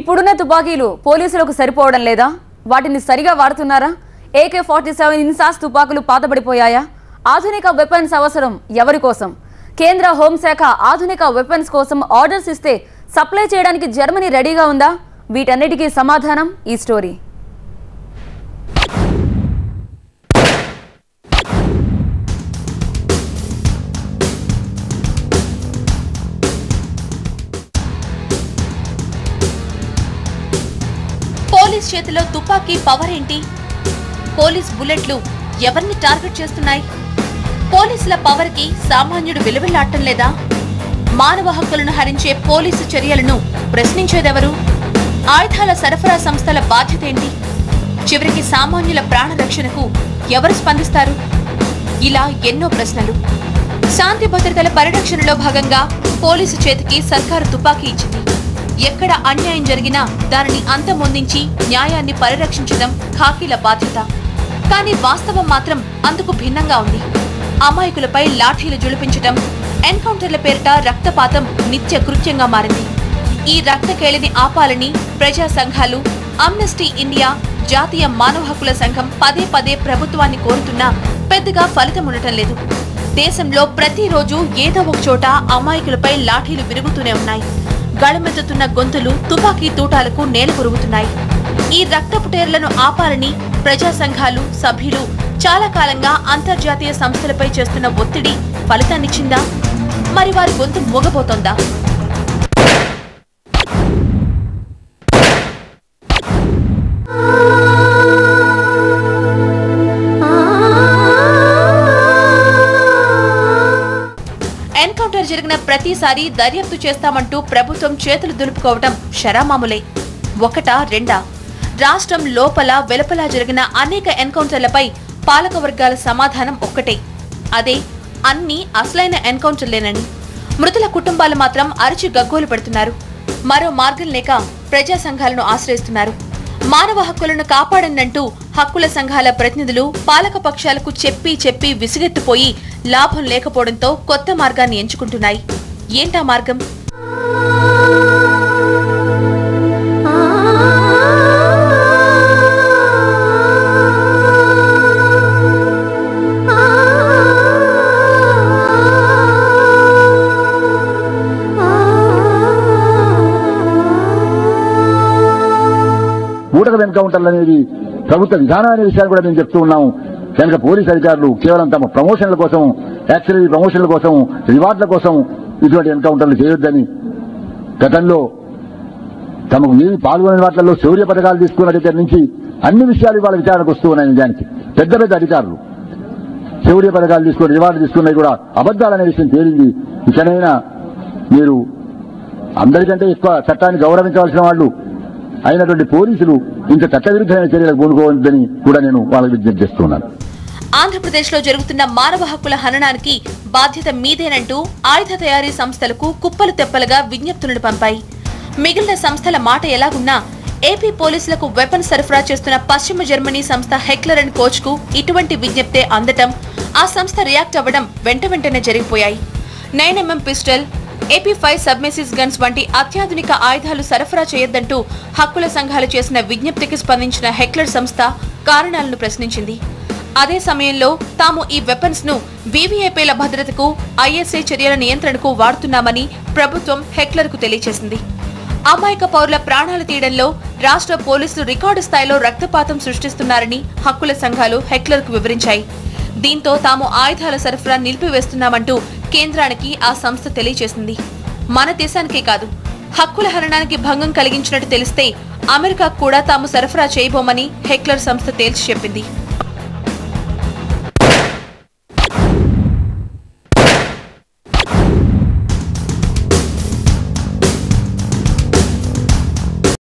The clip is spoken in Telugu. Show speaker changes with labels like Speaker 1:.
Speaker 1: ఇప్పుడున్న తుపాకీలు పోలీసులకు సరిపోవడం లేదా వాటిని సరిగా వాడుతున్నారా ఏకే ఫార్టీ సెవెన్ ఇన్సాస్ తుపాకులు పాతబడిపోయాయా ఆధునిక వెపన్స్ అవసరం ఎవరి కోసం కేంద్ర హోంశాఖ ఆధునిక వెపన్స్ కోసం ఆర్డర్స్ ఇస్తే సప్లై చేయడానికి జర్మనీ రెడీగా ఉందా వీటన్నిటికీ సమాధానం ఈ స్టోరీ
Speaker 2: పోలీస్ చేతిలో తుపాకీ పవర్ ఏంటి పోలీస్ బుల్లెట్లు ఎవరిని టార్గెట్ చేస్తున్నాయి పోలీసుల పవర్ కి సామాన్యుడు విలువలాడటం లేదా మానవ హక్కులను హరించే పోలీసు చర్యలను ప్రశ్నించేదెవరు ఆయుధాల సరఫరా సంస్థల బాధ్యత ఏంటి చివరికి సామాన్యుల ప్రాణ రక్షణకు ఎవరు స్పందిస్తారు ఇలా ఎన్నో ప్రశ్నలు శాంతి భద్రతల పరిరక్షణలో భాగంగా పోలీసు చేతికి సర్కారు తుపాకీ ఇచ్చింది ఎక్కడ అన్యాయం జరిగినా దానిని అంతమొందించి న్యాయాన్ని పరిరక్షించడం ఖాకీల బాధ్యత కానీ వాస్తవం మాత్రం అందుకు భిన్నంగా ఉంది అమాయకులపై లాఠీలు జులిపించటం ఎన్కౌంటర్ల పేరిట రక్తపాతం నిత్య కృత్యంగా మారింది ఈ రక్తకేళిని ఆపాలని ప్రజా సంఘాలు అమ్నెస్టీ ఇండియా జాతీయ మానవ హక్కుల సంఘం పదే పదే ప్రభుత్వాన్ని కోరుతున్నా పెద్దగా ఫలితం ఉండటం లేదు దేశంలో ప్రతిరోజు ఏదో ఒక చోట అమాయకులపై లాఠీలు విరుగుతూనే ఉన్నాయి గళమెత్తుతున్న గొంతులు తుపాకీ తూటాలకు నేల కొరుగుతున్నాయి ఈ రక్తపుటేర్లను ఆపాలని ప్రజా సంఘాలు సభ్యులు చాలా కాలంగా అంతర్జాతీయ సంస్థలపై చేస్తున్న ఒత్తిడి ఫలితాన్నిచ్చిందా మరి వారి గొంతు మూగబోతోందా ఎన్కౌంటర్ జరిగిన ప్రతిసారి దర్యాప్తు చేస్తామంటూ ప్రభుత్వం చేతులు దులుపుకోవటం షరామాములే ఒకటా రెండా రాష్ట్రం లోపల వెలుపల జరిగిన అనేక ఎన్కౌంటర్లపై పాలక వర్గాల సమాధానం ఒక్కటే అదే అన్ని అసలైన ఎన్కౌంటర్లేనని మృతుల కుటుంబాలు మాత్రం అరిచి గగ్గోలు పెడుతున్నారు మరో మార్గం లేక ప్రజా సంఘాలను ఆశ్రయిస్తున్నారు మానవ హక్కులను కాపాడనంటూ హక్కుల సంఘాల ప్రతినిధులు పాలక పక్షాలకు చెప్పి చెప్పి విసిగెత్తిపోయి లాభం లేకపోవడంతో కొత్త మార్గాన్ని ఎంచుకుంటున్నాయి ఏంటా మార్గం
Speaker 3: బూటకం ఎన్కౌంటర్లు అనేది ప్రభుత్వ విధానం అనే విషయాలు కూడా మేము చెప్తూ ఉన్నాము కనుక పోలీస్ అధికారులు కేవలం తమ ప్రమోషన్ల కోసం యాక్చువల్లీ ప్రమోషన్ల కోసం రివార్డుల కోసం ఇటువంటి ఎన్కౌంటర్లు చేయొద్దని గతంలో తమకు ఏమి పాల్గొనే వాటిల్లో శౌర్య పథకాలు తీసుకున్న దగ్గర నుంచి అన్ని విషయాలు ఇవాళ విచారణకు వస్తూ ఉన్నాయి నిజానికి పెద్ద పెద్ద అధికారులు శౌర్య పథకాలు తీసుకుని రివార్డు తీసుకున్నవి కూడా అబద్దాలనే విషయం తేలింది ఇకనైనా మీరు అందరికంటే ఎక్కువ చట్టాన్ని గౌరవించవలసిన వాళ్ళు అయినటువంటి పోలీసులు ఇంత చట్టవిరుద్ధమైన చర్యలకు పూనుకోవద్దని కూడా నేను వాళ్ళకి విజ్ఞప్తి చేస్తున్నాను
Speaker 2: ఆంధ్రప్రదేశ్లో జరుగుతున్న మానవ హక్కుల హననానికి బాధ్యత మీదేనంటూ ఆయుధ తయారీ సంస్థలకు కుప్పలు తెప్పలుగా విజ్ఞప్తులను పంపాయి మిగిలిన సంస్థల మాట ఎలాగున్నా ఏపీ పోలీసులకు వెపన్ సరఫరా చేస్తున్న పశ్చిమ జర్మనీ సంస్థ హెక్లర్ అండ్ కోచ్ కు ఇటువంటి విజ్ఞప్తే అందటం ఆ సంస్థ రియాక్ట్ అవ్వడం వెంట వెంటనే జరిగిపోయాయి nine MM pistol AP five submachine guns వంటి అత్యాధునిక ఆయుధాలు సరఫరా చేయొద్దంటూ హక్కుల సంఘాలు చేసిన విజ్ఞప్తికి స్పందించిన హెక్లర్ సంస్థ కారణాలను ప్రశ్నించింది అదే సమయంలో తాము ఈ వెపన్స్ ను వీవీఐపీల భద్రతకు ఐఎస్ఐ చర్యల నియంత్రణకు వాడుతున్నామని ప్రభుత్వం హెక్లర్ కు తెలియజేసింది అమాయక పౌరుల ప్రాణాలు తీయడంలో రాష్ట్ర పోలీసులు రికార్డు స్థాయిలో రక్తపాతం సృష్టిస్తున్నారని హక్కుల సంఘాలు హెక్లర్ కు వివరించాయి దీంతో తాము ఆయుధాల సరఫరా నిలిపివేస్తున్నామంటూ కేంద్రానికి ఆ సంస్థ తెలియజేసింది మన దేశానికే కాదు హక్కుల హరణానికి భంగం కలిగించినట్టు తెలిస్తే అమెరికా కూడా తాము సరఫరా చేయబోమని హెక్లర్ సంస్థ తేల్చి చెప్పింది